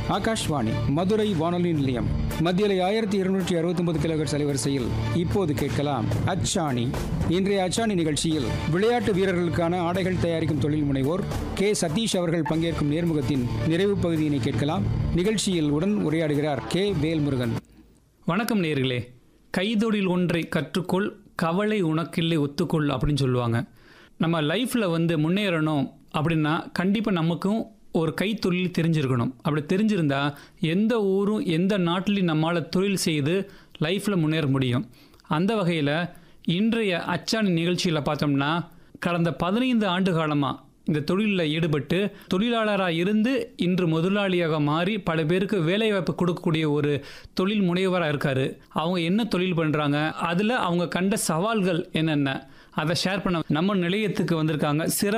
ஆகாஷ்வாணி மதுரை வானொலி நிலையம் மத்தியில ஆயிரத்தி இருநூற்றி அறுபத்தொன்பது கிலோகர் அலைவரிசையில் இப்போது கேட்கலாம் அச்சாணி இன்றைய அச்சாணி நிகழ்ச்சியில் விளையாட்டு வீரர்களுக்கான ஆடைகள் தயாரிக்கும் தொழில் முனைவோர் கே சதீஷ் அவர்கள் பங்கேற்கும் நேர்முகத்தின் நிறைவு பகுதியினை கேட்கலாம் நிகழ்ச்சியில் உடன் உரையாடுகிறார் கே வேல்முருகன் வணக்கம் நேர்களே கைதொழில் ஒன்றை கற்றுக்கொள் கவலை உனக்கில்லை ஒத்துக்கொள் அப்படின்னு சொல்லுவாங்க நம்ம லைஃப்பில் வந்து முன்னேறணும் அப்படின்னா கண்டிப்பாக நமக்கும் ஒரு கைத்தொழில் தெரிஞ்சிருக்கணும் அப்படி தெரிஞ்சிருந்தா எந்த ஊரும் எந்த நாட்டிலையும் நம்மளால் தொழில் செய்து லைஃப்பில் முன்னேற முடியும் அந்த வகையில் இன்றைய அச்சாணி நிகழ்ச்சியில் பார்த்தோம்னா கடந்த பதினைந்து ஆண்டு காலமாக இந்த தொழிலில் ஈடுபட்டு தொழிலாளராக இருந்து இன்று முதலாளியாக மாறி பல பேருக்கு வேலைவாய்ப்பு கொடுக்கக்கூடிய ஒரு தொழில் முனைவராக இருக்காரு அவங்க என்ன தொழில் பண்ணுறாங்க அதில் அவங்க கண்ட சவால்கள் என்னென்ன அதை ஷேர் பண்ண நம்ம நிலையத்துக்கு வந்திருக்காங்க சிறப்பு